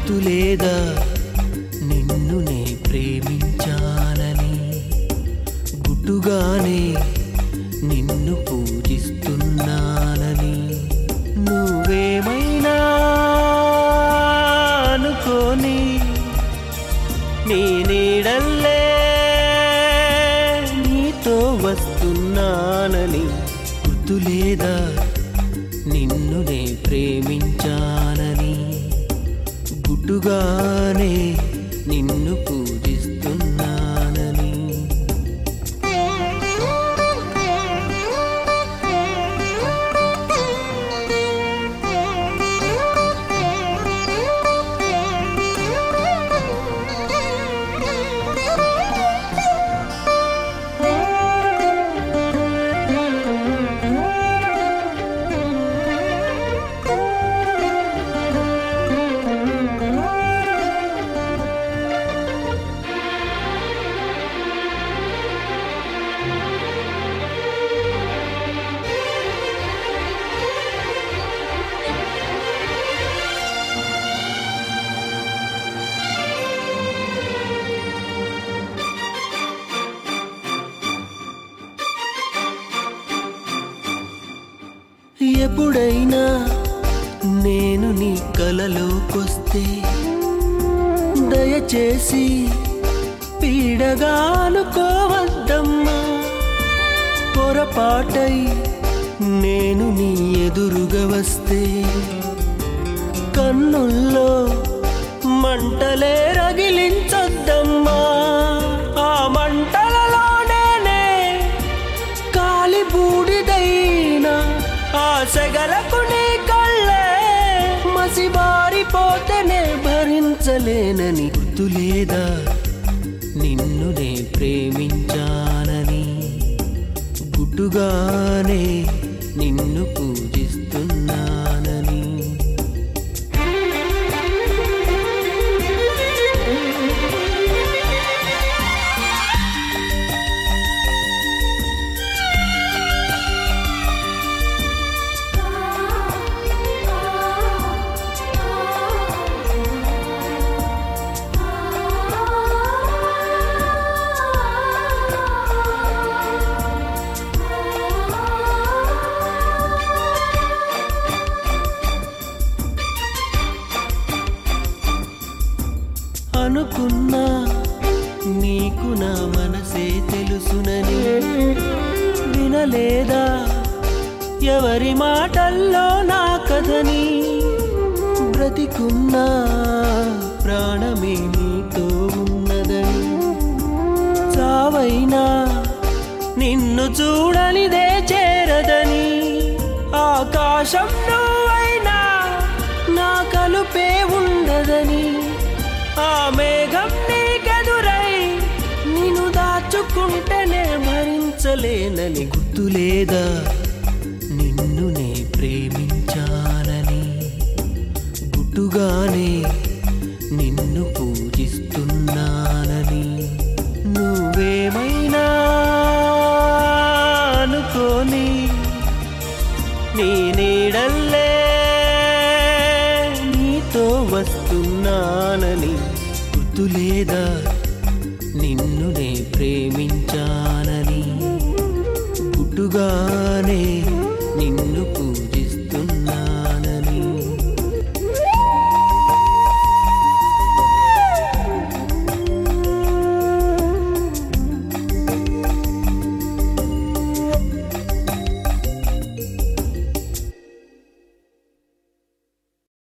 గుర్తు లేదా నిన్ను నే ప్రేమించాలని గుట్టుగానే నిన్ను పూజిస్తున్నానని నువ్వేమైనా అనుకోని నీ నీడల్లే నీతో వస్తున్నానని గుర్తు లేదా నిన్ను నే ప్రేమించాలని గుడ్డుగానే నిన్ను పూజిస్తున్నానని ఎప్పుడైనా నేను నీ కలలోకొస్తే దయచేసి పీడగా అనుకోవద్దమ్మా పొరపాటై నేను నీ ఎదురుగా వస్తే కన్నుల్లో మంటలే రగిలించొద్దమ్మా ఆ మంటలలోనే కాలి బూడిదైనా ఆ సెగలకు నీ కళ్ళే మసిబారిపోతేనే భరించలేనని గుర్తు లేదా నిన్ను నే ప్రేమించానని గుడ్డుగానే నిన్ను పూజిస్తున్నానని అనుకున్నా నీకు నా మనసే తెలుసునని వినలేదా ఎవరి మాటల్లో నా కథని బ్రతికున్నా ప్రాణమే నీతో ఉన్నదని చావైనా నిన్ను చూడనిదే చేరదని ఆకాశం నువ్వైనా నా కలుపే ఉండదని ఆ మేఘం నీకెదురై నిన్ను దాచుకుంటేనే భరించలేనని గుర్తు లేదా నిన్ను నే ప్రేమించాలని గుట్టుగానే నిన్ను పూజిస్తున్నానని నువ్వేమైనా అనుకోని నీ నీడల్లే నీతో వస్తున్నానని గుర్తు లేదా నిన్ను నే ప్రేమించానని గుడ్డుగానే